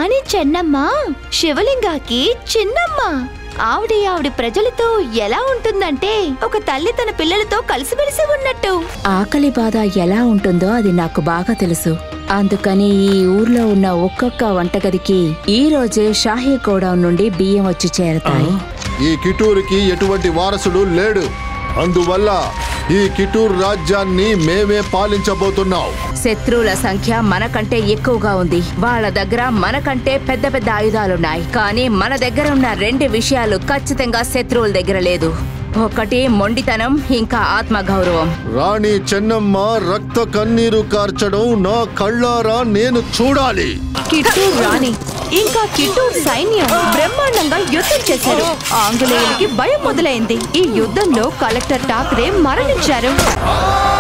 రాణి చెన్నమ్మ శివలింగాకి చిన్నమ్మ ఆవిడ ఆవిడ ప్రజలతో ఎలా ఉంటుందంటే ఒక తల్లి తన పిల్లలతో కలిసిమెలిసి ఉన్నట్టు ఆకలి బాధ ఎలా ఉంటుందో అది నాకు బాగా తెలుసు అందుకని ఈ ఊర్లో ఉన్న ఒక్కొక్క వంటగదికి ఈ రోజే షాహీ గోడౌన్ నుండి బియ్యం వచ్చి చేరతాయి ఈ కిటూరుకి ఎటువంటి వారసుడు లేడు అందువల్ల ఈ కిటూర్ రాజ్యాన్ని మేమే పాలించబోతున్నాం శత్రువుల సంఖ్య మనకంటే ఎక్కువగా ఉంది వాళ్ళ దగ్గర మనకంటే పెద్ద పెద్ద ఆయుధాలున్నాయి కానీ మన దగ్గర ఉన్న రెండు విషయాలు ఖచ్చితంగా శత్రువుల దగ్గర లేదు ఒకటి మొండితనం ఇంకా ఆత్మగౌరవం రాణి చెన్నమ్మ రక్త కన్నీరు కార్చడం నా కళ్ళారా నేను చూడాలి కిట్టూర్ రాణి ఇంకా కిట్టూర్ సైన్యం బ్రహ్మాండంగా యుద్ధం చేశారు ఆంగ్లేయులకి భయం మొదలైంది ఈ యుద్ధంలో కలెక్టర్ ఠాక్రే మరణించారు ఆ!